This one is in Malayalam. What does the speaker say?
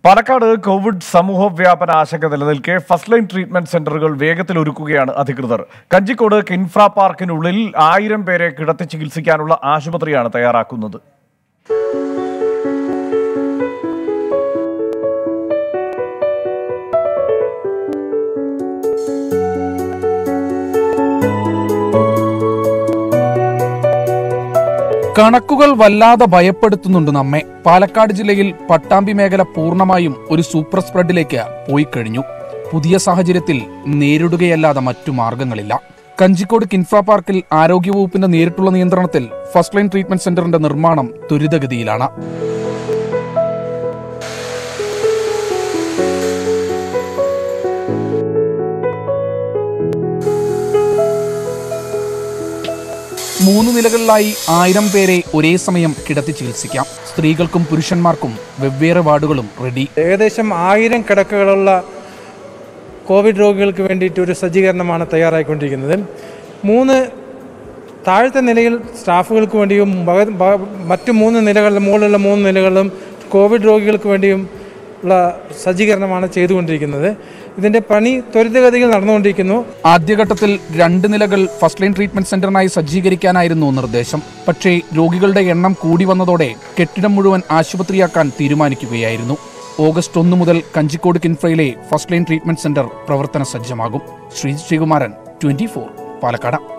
പാലക്കാട് കോവിഡ് സമൂഹ വ്യാപന ആശങ്ക നിലനിൽക്കെ ഫസ്റ്റ് ലൈൻ ട്രീറ്റ്മെന്റ് സെന്ററുകൾ വേഗത്തിൽ ഒരുക്കുകയാണ് അധികൃതർ കഞ്ചിക്കോട് കിൻഫ്ര പാർക്കിനുള്ളിൽ ആയിരം പേരെ കിടത്തി ചികിത്സിക്കാനുള്ള ആശുപത്രിയാണ് തയ്യാറാക്കുന്നത് കണക്കുകൾ വല്ലാതെ ഭയപ്പെടുത്തുന്നുണ്ട് നമ്മെ പാലക്കാട് ജില്ലയിൽ പട്ടാമ്പി മേഖല പൂർണ്ണമായും ഒരു സൂപ്പർ സ്പ്രെഡിലേക്ക് പോയി കഴിഞ്ഞു പുതിയ സാഹചര്യത്തിൽ നേരിടുകയല്ലാതെ മറ്റു മാർഗങ്ങളില്ല കഞ്ചിക്കോട് കിൻഫ്ര പാർക്കിൽ ആരോഗ്യവകുപ്പിന്റെ നേരിട്ടുള്ള നിയന്ത്രണത്തിൽ ഫസ്റ്റ് ലൈൻ ട്രീറ്റ്മെന്റ് സെന്ററിന്റെ നിർമ്മാണം ത്വരിതഗതിയിലാണ് മൂന്ന് നിലകളിലായി ആയിരം പേരെ ഒരേ സമയം കിടത്തി ചികിത്സിക്കാം സ്ത്രീകൾക്കും പുരുഷന്മാർക്കും വെവ്വേറെ വാർഡുകളും റെഡി ഏകദേശം ആയിരം കിടക്കകളുള്ള കോവിഡ് രോഗികൾക്ക് വേണ്ടിയിട്ട് ഒരു സജ്ജീകരണമാണ് തയ്യാറായിക്കൊണ്ടിരിക്കുന്നത് മൂന്ന് താഴത്തെ നിലയിൽ സ്റ്റാഫുകൾക്ക് വേണ്ടിയും ഭഗ- ഭ- മറ്റു മൂന്ന് നിലകളിലും മുകളിലുള്ള മൂന്ന് നിലകളിലും കോവിഡ് രോഗികൾക്ക് വേണ്ടിയും ഉള്ള സജ്ജീകരണമാണ് ചെയ്തുകൊണ്ടിരിക്കുന്നത് ഇതിൻ്റെ പണി ത്വരിതഗതിയിൽ നടന്നുകൊണ്ടിരിക്കുന്നു ആദ്യഘട്ടത്തിൽ രണ്ട് നിലകൾ ഫസ്റ്റ് ലൈൻ ട്രീറ്റ്മെന്റ് സെന്ററിനായി സജ്ജീകരിക്കാനായിരുന്നു നിർദ്ദേശം പക്ഷേ രോഗികളുടെ എണ്ണം കൂടി വന്നതോടെ കെട്ടിടം മുഴുവൻ ആശുപത്രിയാക്കാൻ തീരുമാനിക്കുകയായിരുന്നു ഓഗസ്റ്റ് ഒന്ന് മുതൽ കഞ്ചിക്കോട് കിൻഫ്രയിലെ ഫസ്റ്റ് ലൈൻ ട്രീറ്റ്മെന്റ് സെന്റർ പ്രവർത്തന സജ്ജമാകും ശ്രീ ശ്രീകുമാരൻ ട്വന്റി പാലക്കാട്